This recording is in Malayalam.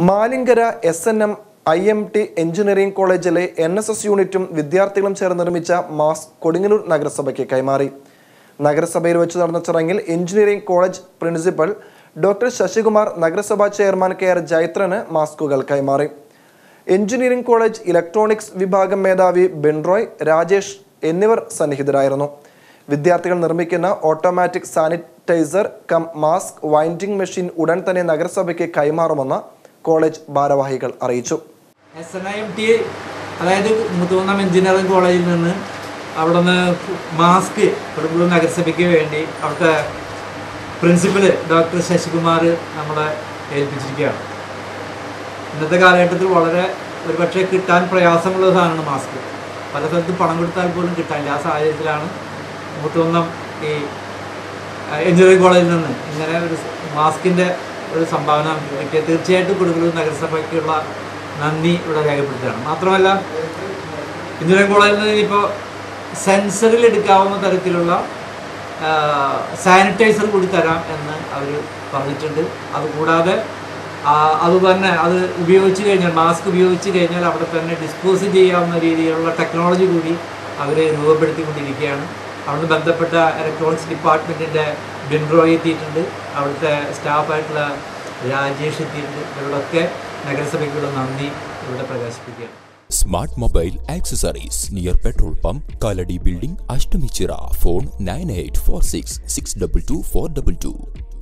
Maliankara S N M I M T engineering കോളേജിലെ എൻ എസ് എസ് യൂണിറ്റും വിദ്യാർത്ഥികളും ചേർന്ന് നിർമ്മിച്ച മാസ് കൊടുങ്ങല്ലൂർ നഗരസഭയ്ക്ക് കൈമാറി നഗരസഭയിൽ വെച്ച് നടന്ന ചടങ്ങിൽ engineering college principal doctor Sasikumar നഗരസഭാ ചെയർമാൻ കെ ആർ ജൈത്രന് മാസ്കുകൾ കൈമാറി എഞ്ചിനീയറിംഗ് കോളേജ് ഇലക്ട്രോണിക്സ് വിഭാഗം മേധാവി ബെൻറോയ് രാജേഷ് എന്നിവർ സന്നിഹിതരായിരുന്നു വിദ്യാർത്ഥികൾ നിർമ്മിക്കുന്ന automatic sanitiser cum mask winding machine ഉടൻ തന്നെ നഗരസഭയ്ക്ക് കൈമാറുമെന്ന് കോളേജ് ഭാരവാഹികൾ അറിയിച്ചു S N I M T അതായത് മുത്തൂന്നം എഞ്ചിനീയറിംഗ് കോളേജിൽ നിന്ന് അവിടെ നിന്ന് മാസ്ക് കൊടുങ്ങല്ലൂർ നഗരസഭയ്ക്ക് വേണ്ടി അവിടുത്തെ പ്രിൻസിപ്പൽ ഡോക്ടർ ശശികുമാർ നമ്മളെ ഏൽപ്പിച്ചിരിക്കുകയാണ് ഇന്നത്തെ കാലഘട്ടത്തിൽ വളരെ ഒരുപക്ഷെ കിട്ടാൻ പ്രയാസമുള്ള സാധനമാണ് മാസ്ക് പല സ്ഥലത്തും പണം കൊടുത്താൽ പോലും കിട്ടാനില്ല ആ സാഹചര്യത്തിലാണ് മുത്തൂന്നം ഈ എഞ്ചിനീയറിംഗ് കോളേജിൽ നിന്ന് ഇങ്ങനെ ഒരു മാസ്കിൻ്റെ ഒരു സംഭാവന നമുക്ക് കിട്ടിയത് തീർച്ചയായിട്ടും കൊടുങ്ങല്ലൂർ നഗരസഭയ്ക്കുള്ള നന്ദി ഇവിടെ രേഖപ്പെടുത്തുകയാണ് മാത്രമല്ല എഞ്ചിനീയറിംഗ് കോളേജിൽ നിന്ന് ഇപ്പോൾ സെൻസറിൽ എടുക്കാവുന്ന തരത്തിലുള്ള സാനിറ്റൈസർ കൂടി തരാം എന്ന് അവർ പറഞ്ഞിട്ടുണ്ട് അതുകൂടാതെ ആ, അത് തന്നെ അത് ഉപയോഗിച്ച് കഴിഞ്ഞാൽ മാസ്ക് ഉപയോഗിച്ച് കഴിഞ്ഞാൽ അവിടെ തന്നെ ഡിസ്പോസ് ചെയ്യാവുന്ന രീതിയിലുള്ള ടെക്നോളജി കൂടി അവർ രൂപപ്പെടുത്തിക്കൊണ്ടിരിക്കുകയാണ് അവിടുന്ന് ബന്ധപ്പെട്ട ഇലക്ട്രോണിക്സ് ഡിപ്പാർട്ട്മെൻറ്റിൻ്റെ ബിൻഡ്രോയ് എത്തിയിട്ടുണ്ട് അവിടുത്തെ സ്റ്റാഫായിട്ടുള്ള രാജേഷ് എത്തിയിട്ടുണ്ട് ഇവരോടൊക്കെ നഗരസഭയ്ക്കുള്ള നന്ദി ഇവിടെ പ്രകാശിപ്പിക്കുകയാണ് smart mobile accessories near petrol pump Kalady building Ashtamichira phone nine eight four six six double two four double to